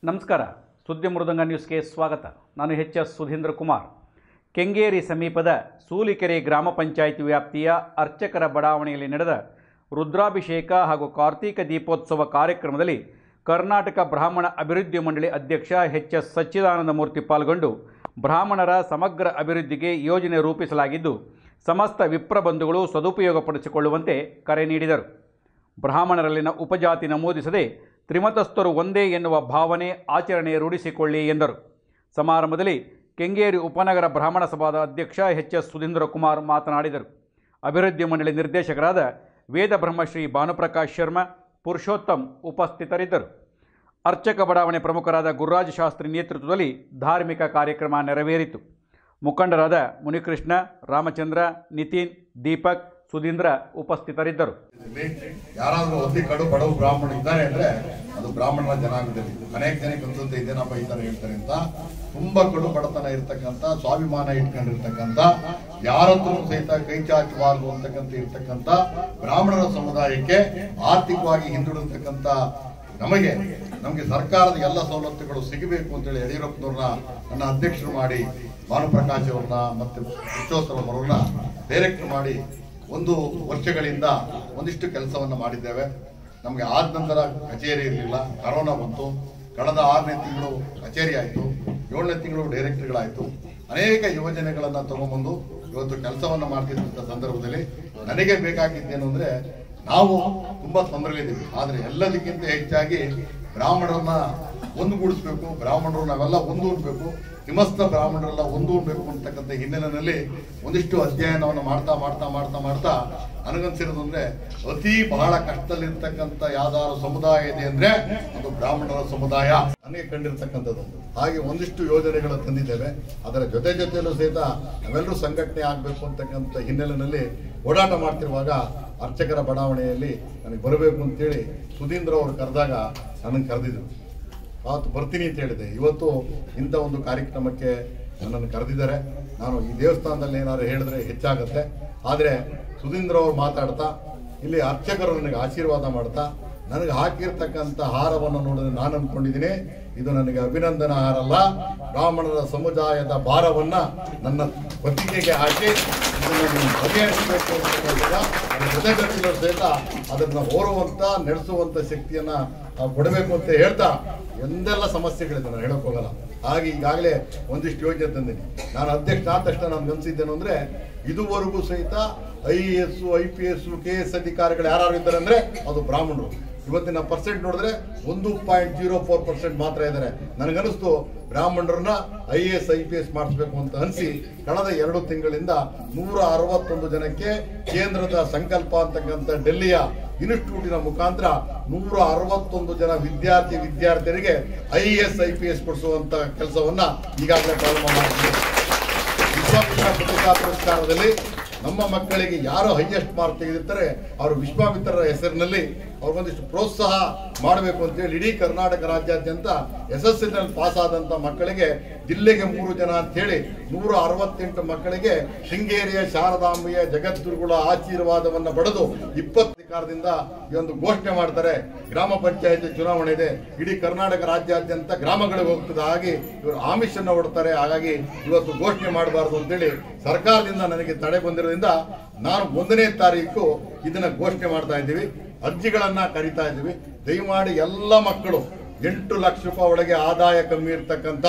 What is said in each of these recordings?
ನಮಸ್ಕಾರ ಸುದ್ದಿ ಮೃದಂಗ ನ್ಯೂಸ್ಗೆ ಸ್ವಾಗತ ನಾನು ಎಚ್ ಎಸ್ ಸುಧೀಂದ್ರ ಕುಮಾರ್ ಕೆಂಗೇರಿ ಸಮೀಪದ ಸೂಲಿಕೆರೆ ಗ್ರಾಮ ಪಂಚಾಯಿತಿ ವ್ಯಾಪ್ತಿಯ ಅರ್ಚಕರ ಬಡಾವಣೆಯಲ್ಲಿ ನಡೆದ ರುದ್ರಾಭಿಷೇಕ ಹಾಗೂ ಕಾರ್ತೀಕ ದೀಪೋತ್ಸವ ಕಾರ್ಯಕ್ರಮದಲ್ಲಿ ಕರ್ನಾಟಕ ಬ್ರಾಹ್ಮಣ ಅಭಿವೃದ್ಧಿ ಮಂಡಳಿ ಅಧ್ಯಕ್ಷ ಎಚ್ ಎಸ್ ಸಚ್ಚಿದಾನಂದ ಮೂರ್ತಿ ಪಾಲ್ಗೊಂಡು ಬ್ರಾಹ್ಮಣರ ಸಮಗ್ರ ಅಭಿವೃದ್ಧಿಗೆ ಯೋಜನೆ ರೂಪಿಸಲಾಗಿದ್ದು ಸಮಸ್ತ ವಿಪ್ರ ಬಂಧುಗಳು ಸದುಪಯೋಗಪಡಿಸಿಕೊಳ್ಳುವಂತೆ ಕರೆ ನೀಡಿದರು ಬ್ರಾಹ್ಮಣರಲ್ಲಿನ ಉಪಜಾತಿ ನಮೂದಿಸದೆ ತ್ರಿಮತಸ್ಥರು ಒಂದೇ ಎನ್ನುವ ಭಾವನೆ ಆಚರಣೆ ರೂಢಿಸಿಕೊಳ್ಳಿ ಎಂದರು ಸಮಾರಂಭದಲ್ಲಿ ಕೆಂಗೇರಿ ಉಪನಗರ ಬ್ರಾಹ್ಮಣ ಸಭಾದ ಅಧ್ಯಕ್ಷ ಎಚ್ ಎಸ್ ಸುಧೀಂದ್ರ ಕುಮಾರ್ ಮಾತನಾಡಿದರು ಅಭಿವೃದ್ಧಿ ಮಂಡಳಿ ನಿರ್ದೇಶಕರಾದ ವೇದ ಬ್ರಹ್ಮಶ್ರೀ ಭಾನುಪ್ರಕಾಶ್ ಶರ್ಮಾ ಪುರುಷೋತ್ತಮ್ ಉಪಸ್ಥಿತರಿದ್ದರು ಅರ್ಚಕ ಬಡಾವಣೆ ಪ್ರಮುಖರಾದ ಗುರುರಾಜ ಶಾಸ್ತ್ರಿ ನೇತೃತ್ವದಲ್ಲಿ ಧಾರ್ಮಿಕ ಕಾರ್ಯಕ್ರಮ ನೆರವೇರಿತು ಮುಖಂಡರಾದ ಮುನಿಕೃಷ್ಣ ರಾಮಚಂದ್ರ ನಿತಿನ್ ದೀಪಕ್ ಸುಧೀಂದ್ರ ಉಪಸ್ಥಿತರಿದ್ದರು ಇಲ್ಲಿ ಯಾರಾದ್ರೂ ಒದ್ದಿ ಕಡು ಬಡವ ಬ್ರಾಹ್ಮಣ ಇದ್ದಾರೆ ಅಂದ್ರೆ ಅದು ಬ್ರಾಹ್ಮಣರ ಜನಾಂಗದಲ್ಲಿ ಅನೇಕ ಜನಕ್ಕೆ ಅನ್ಸುತ್ತೆ ಇದೇನಪ್ಪ ಈ ತರ ಹೇಳ್ತಾರೆ ಅಂತ ತುಂಬಾ ಕಡು ಬಡತನ ಇರ್ತಕ್ಕಂಥ ಸ್ವಾಭಿಮಾನ ಇಟ್ಕೊಂಡಿರ್ತಕ್ಕಂಥ ಯಾರತ್ರ ಸಹಿತ ಕೈ ಚಾಚಬಾರದು ಅಂತಕ್ಕಂಥ ಇರ್ತಕ್ಕಂಥ ಬ್ರಾಹ್ಮಣರ ಸಮುದಾಯಕ್ಕೆ ಆರ್ಥಿಕವಾಗಿ ಹಿಂದುಳಿರ್ತಕ್ಕಂಥ ನಮಗೆ ನಮಗೆ ಸರ್ಕಾರದ ಎಲ್ಲ ಸವಲತ್ತುಗಳು ಸಿಗಬೇಕು ಅಂತೇಳಿ ಯಡಿಯೂರಪ್ಪನವ್ರನ್ನ ನನ್ನ ಅಧ್ಯಕ್ಷರು ಮಾಡಿ ಭಾನುಪ್ರಕಾಶ್ ಅವ್ರನ್ನ ಮತ್ತೆ ಪುರುಷೋತ್ತಮ ಅವ್ರನ್ನ ಡೈರೆಕ್ಟ್ ಮಾಡಿ ಒಂದು ವರ್ಷಗಳಿಂದ ಒಂದಿಷ್ಟು ಕೆಲಸವನ್ನ ಮಾಡಿದ್ದೇವೆ ನಮಗೆ ಆದ ನಂತರ ಕಚೇರಿ ಇರಲಿಲ್ಲ ಕರೋನಾ ಬಂತು ಕಳೆದ ಆರನೇ ತಿಂಗಳು ಕಚೇರಿ ಆಯಿತು ಏಳನೇ ತಿಂಗಳು ಡೈರೆಕ್ಟರ್ಗಳಾಯಿತು ಅನೇಕ ಯೋಜನೆಗಳನ್ನ ತಗೊಂಡ್ಬಂದು ಇವತ್ತು ಕೆಲಸವನ್ನ ಮಾಡ್ತಿದ್ದಂಥ ಸಂದರ್ಭದಲ್ಲಿ ನನಗೆ ಬೇಕಾಗಿದ್ದೇನು ಅಂದ್ರೆ ನಾವು ತುಂಬಾ ತೊಂದರೆಲಿದ್ದೀವಿ ಆದ್ರೆ ಎಲ್ಲದಕ್ಕಿಂತ ಹೆಚ್ಚಾಗಿ ಬ್ರಾಹ್ಮಣರನ್ನ ಒಂದುಗೂಡಿಸ್ಬೇಕು ಬ್ರಾಹ್ಮಣರು ನಾವೆಲ್ಲ ಒಂದೂಡ್ಬೇಕು ಸಮಸ್ತ ಬ್ರಾಹ್ಮಣರೆಲ್ಲ ಒಂದೂಡ್ಬೇಕು ಅಂತಕ್ಕಂಥ ಹಿನ್ನೆಲೆಯಲ್ಲಿ ಒಂದಿಷ್ಟು ಅಧ್ಯಯನವನ್ನು ಮಾಡ್ತಾ ಮಾಡ್ತಾ ಮಾಡ್ತಾ ಮಾಡ್ತಾ ನನಗನ್ಸಿರೋದು ಅಂದ್ರೆ ಅತಿ ಬಹಳ ಕಷ್ಟದಲ್ಲಿರ್ತಕ್ಕಂಥ ಯಾವ್ದಾದ್ರು ಸಮುದಾಯ ಇದೆ ಅಂದ್ರೆ ಅದು ಬ್ರಾಹ್ಮಣರ ಸಮುದಾಯ ನನಗೆ ಕಂಡಿರ್ತಕ್ಕಂಥದ್ದು ಹಾಗೆ ಒಂದಿಷ್ಟು ಯೋಜನೆಗಳು ತಂದಿದ್ದೇವೆ ಅದರ ಜೊತೆ ಜೊತೆಯಲ್ಲೂ ಸಹಿತ ನಾವೆಲ್ಲರೂ ಸಂಘಟನೆ ಆಗಬೇಕು ಅಂತಕ್ಕಂಥ ಹಿನ್ನೆಲೆಯಲ್ಲಿ ಓಡಾಟ ಮಾಡ್ತಿರುವಾಗ ಅರ್ಚಕರ ಬಡಾವಣೆಯಲ್ಲಿ ನನಗೆ ಬರಬೇಕು ಅಂತೇಳಿ ಸುಧೀಂದ್ರ ಅವರು ಕರೆದಾಗ ನನ್ನನ್ನು ಕರೆದಿದ್ರು ಅವತ್ತು ಬರ್ತೀನಿ ಅಂತ ಹೇಳಿದೆ ಇವತ್ತು ಇಂಥ ಒಂದು ಕಾರ್ಯಕ್ರಮಕ್ಕೆ ನನ್ನನ್ನು ಕರೆದಿದ್ದಾರೆ ನಾನು ಈ ದೇವಸ್ಥಾನದಲ್ಲಿ ಏನಾದ್ರು ಹೇಳಿದ್ರೆ ಹೆಚ್ಚಾಗತ್ತೆ ಆದರೆ ಸುಧೀಂದ್ರ ಅವರು ಮಾತಾಡ್ತಾ ಇಲ್ಲಿ ಅರ್ಚಕರು ನನಗೆ ಆಶೀರ್ವಾದ ಮಾಡ್ತಾ ನನಗೆ ಹಾಕಿರ್ತಕ್ಕಂಥ ಹಾರವನ್ನು ನೋಡಿದ್ರೆ ನಾನು ಅನ್ಕೊಂಡಿದ್ದೀನಿ ಇದು ನನಗೆ ಅಭಿನಂದನಾ ಹಾರ ಅಲ್ಲ ಬ್ರಾಹ್ಮಣರ ಸಮುದಾಯದ ಭಾರವನ್ನ ನನ್ನ ಪತ್ರಿಕೆಗೆ ಹಾಕಿ ಇದನ್ನು ನೀವು ಬಗೆಹರಿಸಬೇಕು ಅಂತಕ್ಕಂಥದ್ದು ನನ್ನ ಜೊತೆ ಜೊತೆಲೂ ಸಹಿತ ಅದನ್ನ ಓರುವಂತ ನಡೆಸುವಂತ ಶಕ್ತಿಯನ್ನ ನಾವು ಕೊಡಬೇಕು ಅಂತ ಹೇಳ್ತಾ ಎಂದೆಲ್ಲ ಸಮಸ್ಯೆಗಳಿದೆ ನಾನು ಹೇಳಕ್ ಹೋಗಲ್ಲ ಹಾಗೆ ಈಗಾಗಲೇ ಒಂದಿಷ್ಟು ಯೋಜನೆ ತಂದಿನಿ ನಾನು ಅಧ್ಯಕ್ಷ ಆದ ತಕ್ಷಣ ನಾನು ಗಮನಿಸಿದ್ದೇನು ಅಂದ್ರೆ ಇದುವರೆಗೂ ಸಹಿತ I A S I P S K S ಅಧಿಕಾರಿಗಳು ಯಾರು ಇದ್ದಾರೆ ಅಂದ್ರೆ ಅದು ಬ್ರಾಹ್ಮಣರು ಇವತ್ತಿನ ಪರ್ಸೆಂಟ್ ನೋಡಿದ್ರೆ ಒಂದು ಪಾಯಿಂಟ್ ಜೀರೋ ಫೋರ್ ಪರ್ಸೆಂಟ್ ಮಾತ್ರ ಇದ್ದಾರೆ ನನಗನಿಸ್ತು ಬ್ರಾಹ್ಮಣರನ್ನ I A S I P S ಮಾಡಿಸ್ಬೇಕು ಅಂತ ಅನಿಸಿ ಕಳೆದ ಎರಡು ತಿಂಗಳಿಂದ ನೂರ ಅರವತ್ತೊಂದು ಜನಕ್ಕೆ ಕೇಂದ್ರದ ಸಂಕಲ್ಪ ಅಂತಕ್ಕಂಥ ಡೆಲ್ಲಿಯ ಇನ್ಸ್ಟಿಟ್ಯೂಟಿನ ಮುಖಾಂತರ ನೂರ ಅರವತ್ತೊಂದು ಜನ ವಿದ್ಯಾರ್ಥಿ ವಿದ್ಯಾರ್ಥಿಯರಿಗೆ I S I P S ಕೊಡಿಸುವಂತ ಕೆಲಸವನ್ನ ಈಗಾಗಲೇ ಪ್ರಾರಂಭ ಮಾಡಿದ್ದೀವಿ ವಿಶ್ವಾಮಿತ್ರ ಪತ್ರಿಕಾ ಪುರಸ್ಕಾರದಲ್ಲಿ ನಮ್ಮ ಮಕ್ಕಳಿಗೆ ಯಾರು ಹೈಯೆಸ್ಟ್ ಮಾರ್ಕ್ ತೆಗೆದಿರ್ತಾರೆ ಅವರು ವಿಶ್ವಾಮಿತ್ರರ ಹೆಸರಿನಲ್ಲಿ ಅವ್ರಿಗೊಂದಿಷ್ಟು ಪ್ರೋತ್ಸಾಹ ಮಾಡಬೇಕು ಅಂತೇಳಿ ಇಡೀ ಕರ್ನಾಟಕ ರಾಜ್ಯಾದ್ಯಂತ ಎಸ್ ಎಸ್ ಎಲ್ ಪಾಸ್ ಆದಂತ ಮಕ್ಕಳಿಗೆ ಜಿಲ್ಲೆಗೆ ಮೂರು ಜನ ಅಂತ ಹೇಳಿ ನೂರ ಅರವತ್ತೆಂಟು ಮಕ್ಕಳಿಗೆ ಶೃಂಗೇರಿಯ ಶಾರದಾಂಬೆಯ ಜಗದ್ಗುರುಗಳ ಆಶೀರ್ವಾದವನ್ನ ಪಡೆದು ಇಪ್ಪತ್ತು ಅಧಿಕಾರದಿಂದ ಈ ಒಂದು ಘೋಷಣೆ ಮಾಡ್ತಾರೆ ಗ್ರಾಮ ಪಂಚಾಯತ್ ಚುನಾವಣೆ ಇದೆ ಇಡೀ ಕರ್ನಾಟಕ ರಾಜ್ಯಾದ್ಯಂತ ಗ್ರಾಮಗಳಿಗೆ ಹೋಗ್ತದೆ ಹಾಗೆ ಇವರು ಆಮಿಷನ್ನ ಹೊಡ್ತಾರೆ ಹಾಗಾಗಿ ಇವತ್ತು ಘೋಷಣೆ ಮಾಡಬಾರದು ಅಂತೇಳಿ ಸರ್ಕಾರದಿಂದ ನನಗೆ ತಡೆ ಬಂದಿರೋದ್ರಿಂದ ನಾನು ಒಂದನೇ ತಾರೀಕು ಇದನ್ನ ಘೋಷಣೆ ಮಾಡ್ತಾ ಇದ್ದೀವಿ ಅರ್ಜಿಗಳನ್ನ ಕರಿತಾ ಇದ್ದೀವಿ ದಯಮಾಡಿ ಎಲ್ಲ ಮಕ್ಕಳು ಎಂಟು ಲಕ್ಷ ರೂಪಾಯಿ ಒಳಗೆ ಆದಾಯ ಕಮ್ಮಿ ಇರ್ತಕ್ಕಂಥ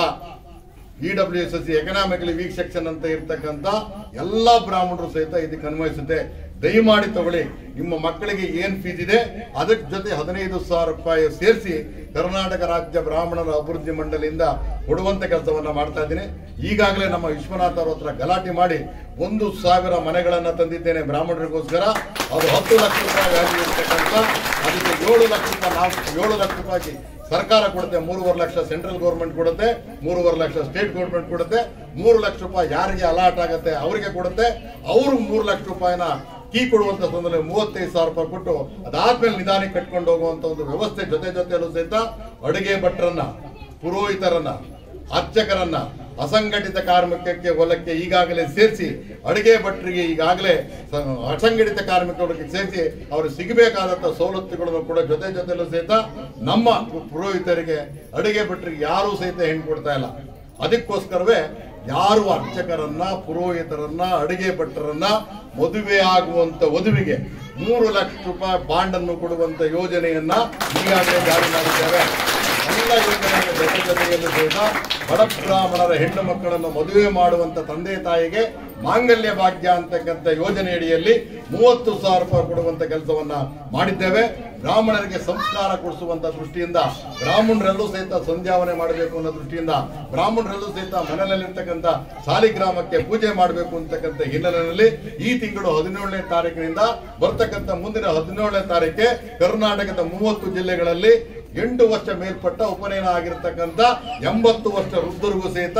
E W S S C economically weak section ಅಂತ ಇರ್ತಕ್ಕಂಥ ಎಲ್ಲ ಬ್ರಾಹ್ಮಣರು ಸಹಿತ ಇದಕ್ಕೆ ಅನ್ವಯಿಸುತ್ತೆ ದಯಮಾಡಿ ತಗೊಳ್ಳಿ ನಿಮ್ಮ ಮಕ್ಕಳಿಗೆ ಏನ್ ಫೀಸ್ ಇದೆ ಅದಕ್ಕೆ ಜೊತೆ ಹದಿನೈದು ಸಾವಿರ ರೂಪಾಯಿ ಸೇರಿಸಿ ಕರ್ನಾಟಕ ರಾಜ್ಯ ಬ್ರಾಹ್ಮಣರ ಅಭಿವೃದ್ಧಿ ಮಂಡಳಿಯಿಂದ ಕೊಡುವಂತ ಕೆಲಸವನ್ನ ಮಾಡ್ತಾ ಇದ್ದೀನಿ ಈಗಾಗಲೇ ನಮ್ಮ ವಿಶ್ವನಾಥ್ ಅವ್ರ ಹತ್ರ ಗಲಾಟೆ ಮಾಡಿ ಒಂದು ಸಾವಿರ ಮನೆಗಳನ್ನ ತಂದಿದ್ದೇನೆ ಬ್ರಾಹ್ಮಣರಿಗೋಸ್ಕರ ಅದು ಹತ್ತು ಲಕ್ಷ ರೂಪಾಯಿ ವ್ಯಾಲ್ಯೂ ಇರ್ತಕ್ಕಂಥ ಅದಕ್ಕೆ ಏಳು ಲಕ್ಷ ರೂಪಾಯಿ ನಾವು ಏಳು ಲಕ್ಷ ರೂಪಾಯಿ ಸರ್ಕಾರ ಕೊಡುತ್ತೆ ಮೂರುವರೆ ಲಕ್ಷ ಸೆಂಟ್ರಲ್ ಗೌರ್ಮೆಂಟ್ ಕೊಡುತ್ತೆ ಮೂರುವರೆ ಲಕ್ಷ ಸ್ಟೇಟ್ ಗೌರ್ಮೆಂಟ್ ಕೊಡುತ್ತೆ ಮೂರು ಲಕ್ಷ ರೂಪಾಯಿ ಯಾರಿಗೆ ಅಲಾಟ್ ಆಗುತ್ತೆ ಅವರಿಗೆ ಕೊಡುತ್ತೆ ಅವರು ಮೂರು ಲಕ್ಷ ರೂಪಾಯಿನ ಕೀ ಕೊಡುವಂತ ಸಂದರ್ಭದಲ್ಲಿ ಮೂವತ್ತೈದು ಸಾವಿರ ರೂಪಾಯಿ ಕೊಟ್ಟು ಅದಾದ್ಮೇಲೆ ನಿಧಾನಕ್ಕೆ ಕಟ್ಕೊಂಡು ಹೋಗುವಂತ ಒಂದು ವ್ಯವಸ್ಥೆ ಜೊತೆ ಜೊತೆಯಲ್ಲೂ ಸಹಿತ ಅಡುಗೆ ಭಟ್ರನ್ನ ಪುರೋಹಿತರನ್ನ ಅರ್ಚಕರನ್ನ ಅಸಂಘಟಿತ ಕಾರ್ಮಿಕಕ್ಕೆ ಹೊಲಕ್ಕೆ ಈಗಾಗಲೇ ಸೇರಿಸಿ ಅಡುಗೆ ಭಟ್ರಿಗೆ ಈಗಾಗಲೇ ಸ- ಅಸಂಘಟಿತ ಕಾರ್ಮಿಕರಿಗೆ ಸೇರಿಸಿ ಅವರು ಸಿಗಬೇಕಾದಂಥ ಸವಲತ್ತುಗಳನ್ನು ಕೂಡ ಜೊತೆ ಜೊತೆಲೂ ಸಹಿತ ನಮ್ಮ ಪುರೋಹಿತರಿಗೆ ಅಡುಗೆ ಭಟ್ರಿಗೆ ಯಾರೂ ಸಹಿತ ಹೆಣ್ಣು ಕೊಡ್ತಾ ಇಲ್ಲ ಅದಕ್ಕೋಸ್ಕರವೇ ಯಾರು ಅರ್ಚಕರನ್ನ ಪುರೋಹಿತರನ್ನ ಅಡುಗೆ ಭಟ್ಟರನ್ನ ಮದುವೆ ಆಗುವಂತ ವಧುವಿಗೆ ಮೂರು ಲಕ್ಷ ರೂಪಾಯಿ ಬಾಂಡ್ ಅನ್ನು ಕೊಡುವಂತ ಯೋಜನೆಯನ್ನ ಈಗಾಗಲೇ ಜಾರಿ ಮಾಡಿದ್ದೇವೆ ಎಲ್ಲ ಯೋಜನೆಗಳ ಜೊತೆ ಜೊತೆಯಲ್ಲೂ ಸಹಿತ ಬಡ ಬ್ರಾಹ್ಮಣರ ಹೆಣ್ಣು ಮಕ್ಕಳನ್ನು ಮದುವೆ ಮಾಡುವಂತ ತಂದೆ ತಾಯಿಗೆ ಮಾಂಗಲ್ಯ ಭಾಗ್ಯ ಅಂತಕ್ಕಂಥ ಯೋಜನೆ ಅಡಿಯಲ್ಲಿ ಮೂವತ್ತು ಸಾವಿರ ರೂಪಾಯಿ ಕೊಡುವಂತ ಕೆಲಸವನ್ನ ಮಾಡಿದ್ದೇವೆ ಬ್ರಾಹ್ಮಣರಿಗೆ ಸಂಸ್ಕಾರ ಕೊಡಿಸುವಂತ ದೃಷ್ಟಿಯಿಂದ ಬ್ರಾಹ್ಮಣರೆಲ್ಲೂ ಸಹಿತ ಸಂಧ್ಯಾವನೆ ಮಾಡಬೇಕು ಅನ್ನೋ ದೃಷ್ಟಿಯಿಂದ ಬ್ರಾಹ್ಮಣರೆಲ್ಲೂ ಸಹಿತ ಮನೆಯಲ್ಲಿರ್ತಕ್ಕಂಥ ಸಾಲಿಗ್ರಾಮಕ್ಕೆ ಪೂಜೆ ಮಾಡಬೇಕು ಅಂತಕ್ಕಂಥ ಹಿನ್ನೆಲೆಯಲ್ಲಿ ಈ ತಿಂಗಳು ಹದಿನೇಳನೇ ತಾರೀಕಿನಿಂದ ಬರ್ತಕ್ಕಂಥ ಮುಂದಿನ ಹದಿನೇಳನೇ ತಾರೀಕಿಗೆ ಕರ್ನಾಟಕದ ಮೂವತ್ತು ಜಿಲ್ಲೆಗಳಲ್ಲಿ ಎಂಟು ವರ್ಷ ಮೇಲ್ಪಟ್ಟ ಉಪನಯನ ಆಗಿರತಕ್ಕಂಥ ಎಂಬತ್ತು ವರ್ಷ ವೃದ್ಧರಿಗೂ ಸಹಿತ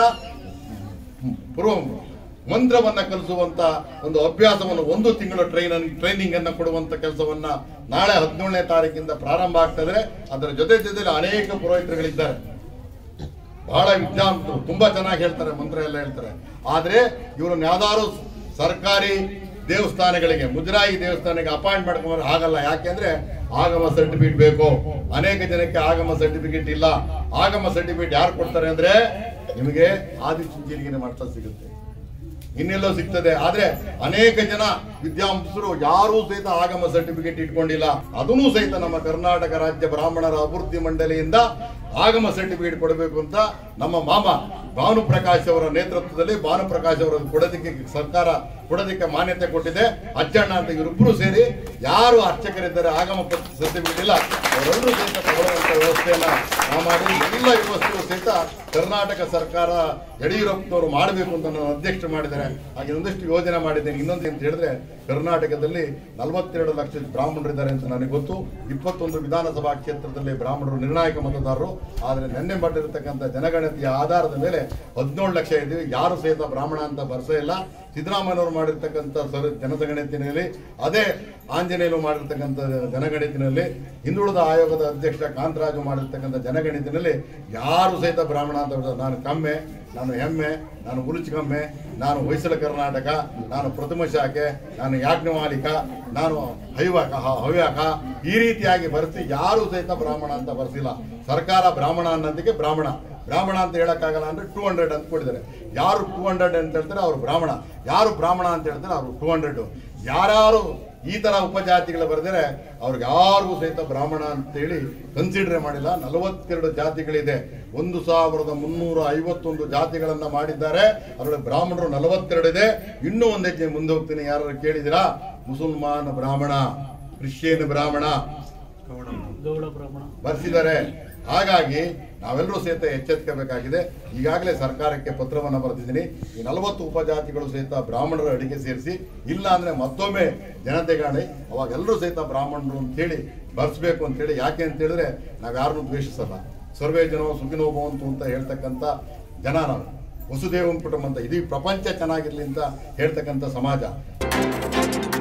ಪೂರ್ವ ಮಂತ್ರವನ್ನ ಕಲಿಸುವಂತ ಒಂದು ಅಭ್ಯಾಸವನ್ನು ಒಂದು ತಿಂಗಳು ಟ್ರೈನ್ ಟ್ರೈನಿಂಗ್ ಅನ್ನ ಕೊಡುವಂತ ಕೆಲಸವನ್ನ ನಾಳೆ ಹದಿನೇಳನೇ ತಾರೀಕಿಂದ ಪ್ರಾರಂಭ ಆಗ್ತದೆ ಅದರ ಜೊತೆ ಜೊತೆಲಿ ಅನೇಕ ಪುರೋಹಿತರುಗಳಿದ್ದಾರೆ ಬಹಳ ವಿದ್ಯಾವಂತರು ತುಂಬಾ ಚೆನ್ನಾಗಿ ಹೇಳ್ತಾರೆ ಮಂತ್ರ ಎಲ್ಲ ಹೇಳ್ತಾರೆ ಆದ್ರೆ ಇವ್ರನ್ನ ಯಾವ್ದಾದ್ರು ಸರ್ಕಾರಿ ದೇವಸ್ಥಾನಗಳಿಗೆ ಮುಜರಾಯಿ ದೇವಸ್ಥಾನಕ್ಕೆ ಅಪಾಯಿಂಟ್ ಮಾಡ್ಕೊಂಡ್ರೆ ಆಗಲ್ಲ ಯಾಕೆಂದ್ರೆ ಆಗಮ ಸರ್ಟಿಫಿಕೇಟ್ ಬೇಕು ಅನೇಕ ಜನಕ್ಕೆ ಆಗಮ ಸರ್ಟಿಫಿಕೇಟ್ ಇಲ್ಲ ಆಗಮ ಸರ್ಟಿಫಿಕೇಟ್ ಯಾರು ಕೊಡ್ತಾರೆ ಅಂದ್ರೆ ನಿಮಗೆ ಆದಿಚುಂಚನಗಿರಿ ಮಠ ಸಿಗುತ್ತೆ ಇನ್ನೆಲ್ಲೋ ಸಿಗ್ತದೆ ಆದ್ರೆ ಅನೇಕ ಜನ ವಿದ್ಯಾವಂತರು ಯಾರೂ ಸಹಿತ ಆಗಮ ಸರ್ಟಿಫಿಕೇಟ್ ಇಟ್ಕೊಂಡಿಲ್ಲ ಅದನ್ನೂ ಸಹಿತ ನಮ್ಮ ಕರ್ನಾಟಕ ರಾಜ್ಯ ಬ್ರಾಹ್ಮಣರ ಅಭಿವೃದ್ಧಿ ಮಂಡಳಿಯಿಂದ ಆಗಮ ಸರ್ಟಿಫಿಕೇಟ್ ಕೊಡಬೇಕು ಅಂತ ನಮ್ಮ ಮಾಮ ಭಾನುಪ್ರಕಾಶ್ ಅವರ ನೇತೃತ್ವದಲ್ಲಿ ಭಾನುಪ್ರಕಾಶ್ ಅವರ ಕೊಡೋದಕ್ಕೆ ಸರ್ಕಾರ ಕೊಡೋದಕ್ಕೆ ಮಾನ್ಯತೆ ಕೊಟ್ಟಿದೆ ಅಜ್ಜಣ್ಣ ಅಂತ ಇವರಿಬ್ಬರು ಸೇರಿ ಯಾರು ಅರ್ಚಕರಿದ್ದಾರೆ ಆಗಮ ಸರ್ಟಿಫಿಕೇಟ್ ಇಲ್ಲ ಅವರೆಲ್ಲರೂ ಸಹಿತ ತಗೊಳ್ಳುವಂತ ವ್ಯವಸ್ಥೆಯನ್ನ ನಾವು ಮಾಡಿ ಎಲ್ಲ ವ್ಯವಸ್ಥೆಯು ಸಹಿತ ಕರ್ನಾಟಕ ಸರ್ಕಾರ ಯಡಿಯೂರಪ್ಪನವರು ಮಾಡಬೇಕು ಅಂತ ನಾನು ಅಧ್ಯಕ್ಷ ಮಾಡಿದ್ದಾರೆ ಹಾಗೆ ಒಂದಷ್ಟು ಯೋಜನೆ ಮಾಡಿದ್ದೇನೆ ಇನ್ನೊಂದು ಅಂತ ಹೇಳಿದ್ರೆ ಕರ್ನಾಟಕದಲ್ಲಿ ನಲವತ್ತೆರಡು ಲಕ್ಷ ಬ್ರಾಹ್ಮಣರಿದ್ದಾರೆ ಅಂತ ನನಗೆ ಗೊತ್ತು ಇಪ್ಪತ್ತೊಂದು ವಿಧಾನಸಭಾ ಕ್ಷೇತ್ರದಲ್ಲಿ ಬ್ರಾಹ್ಮಣರು ನಿರ್ಣಾಯಕ ಮತದಾರರು ಆದರೆ ನೆನ್ನೆ ಮಾಡಿರತಕ್ಕಂಥ ಜನಗಣತಿಯ ಆಧಾರದ ಮೇಲೆ ಹದಿನೇಳು ಲಕ್ಷ ಇದ್ದೀವಿ ಯಾರು ಸಹಿತ ಬ್ರಾಹ್ಮಣ ಅಂತ ಭರಸೆ ಇಲ್ಲ ಸಿದ್ದರಾಮಯ್ಯನವರು ಮಾಡಿರ್ತಕ್ಕಂಥ ಸರ್ ಜನಗಣತಿನಲ್ಲಿ ಅದೇ ಆಂಜನೇಯರು ಮಾಡಿರ್ತಕ್ಕಂಥ ಜನಗಣತಿನಲ್ಲಿ ಹಿಂದುಳಿದ ಆಯೋಗದ ಅಧ್ಯಕ್ಷ ಕಾಂತರಾಜು ಮಾಡಿರ್ತಕ್ಕಂಥ ಜನಗಣತಿನಲ್ಲಿ ಯಾರು ಸಹಿತ ಬ್ರಾಹ್ಮಣ ಅಂತ ಹೇಳ್ತಾರೆ. ನಾನು ಕಮ್ಮೆ ನಾನು ಹೆಮ್ಮೆ ನಾನು ಉರುಚಿಕಮ್ಮೆ ನಾನು ಹೊಯ್ಸಳ ಕರ್ನಾಟಕ ನಾನು ಪ್ರಥಮ ಶಾಖೆ ನಾನು ಯಾಜ್ಞವಾಲಿಕ ನಾನು ಹೈವಾಕ ಹ- ಹವ್ಯಾಕ ಈ ರೀತಿಯಾಗಿ ಬರೆಸಿ ಯಾರು ಸಹಿತ ಬ್ರಾಹ್ಮಣ ಅಂತ ಬರೆಸಿಲ್ಲ ಸರ್ಕಾರ ಬ್ರಾಹ್ಮಣ ಅನ್ನೋದಕ್ಕೆ ಬ್ರಾಹ್ಮಣ ಬ್ರಾಹ್ಮಣ ಅಂತ ಹೇಳಕ್ಕಾಗಲ್ಲ ಅಂದ್ರೆ ಟೂ ಹಂಡ್ರೆಡ್ ಅಂತ ಕೊಟ್ಟಿದ್ದಾರೆ ಯಾರು ಟೂ ಹಂಡ್ರೆಡ್ ಅಂತ ಹೇಳ್ತಾರೆ ಅವರು ಬ್ರಾಹ್ಮಣ ಯಾರು ಬ್ರಾಹ್ಮಣ ಅಂತ ಹೇಳ್ತಾರೆ ಅವರು ಟೂ ಹಂಡ್ರೆಡ್ ಯಾರ್ಯಾರು ಈ ತರ ಉಪಜಾತಿಗಳು ಬರೆದರೆ ಅವ್ರಿಗೆ ಯಾರಿಗೂ ಸಹಿತ ಬ್ರಾಹ್ಮಣ ಅಂತೇಳಿ ಕನ್ಸಿಡರ್ ಮಾಡಿಲ್ಲ ನಲವತ್ತೆರಡು ಜಾತಿಗಳಿದೆ ಒಂದು ಸಾವಿರದ ಮುನ್ನೂರ ಐವತ್ತೊಂದು ಜಾತಿಗಳನ್ನ ಮಾಡಿದ್ದಾರೆ ಅದರಲ್ಲಿ ಬ್ರಾಹ್ಮಣರು ನಲವತ್ತೆರಡು ಇದೆ ಇನ್ನೂ ಒಂದು ಹೆಜ್ಜೆ ಮುಂದೆ ಹೋಗ್ತೀನಿ ಯಾರು ಕೇಳಿದಿರಾ ಮುಸಲ್ಮಾನ್ ಬ್ರಾಹ್ಮಣ ಕ್ರಿಶ್ಚಿಯನ್ ಬ್ರಾಹ್ಮಣ ಗೌಡ ಬ್ರಾಹ್ಮಣ ಬರ್ಸಿದ್ದಾರೆ ಹಾಗಾಗಿ ನಾವೆಲ್ಲರೂ ಸಹಿತ ಎಚ್ಚೆತ್ಕೋಬೇಕಾಗಿದೆ ಈಗಾಗಲೇ ಸರ್ಕಾರಕ್ಕೆ ಪತ್ರವನ್ನು ಬರೆದಿದ್ದೀನಿ ಈ ನಲವತ್ತು ಉಪಜಾತಿಗಳು ಸಹಿತ ಬ್ರಾಹ್ಮಣರ ಅಡಿಗೆ ಸೇರಿಸಿ ಇಲ್ಲ ಅಂದ್ರೆ ಮತ್ತೊಮ್ಮೆ ಜನತೆಗಾಣಿ ಅವಾಗ ಎಲ್ಲರೂ ಸಹಿತ ಬ್ರಾಹ್ಮಣರು ಅಂತೇಳಿ ಬರ್ಸ್ಬೇಕು ಅಂತೇಳಿ ಯಾಕೆ ಅಂತ ಹೇಳಿದ್ರೆ ನಾವು ಯಾರನ್ನೂ ದ್ವೇಷಿಸಲ್ಲ ಸರ್ವೇ ಜನ ಸುಖಿನೋ ಭವಂತು ಅಂತ ಹೇಳ್ತಕ್ಕಂಥ ಜನ ನಾವು ವಸುದೇವಂ ಕುಟುಂಬ ಅಂತ ಇಡೀ ಪ್ರಪಂಚ ಚೆನ್ನಾಗಿರ್ಲಿ ಅಂತ ಹೇಳ್ತಕ್ಕಂಥ ಸಮಾಜ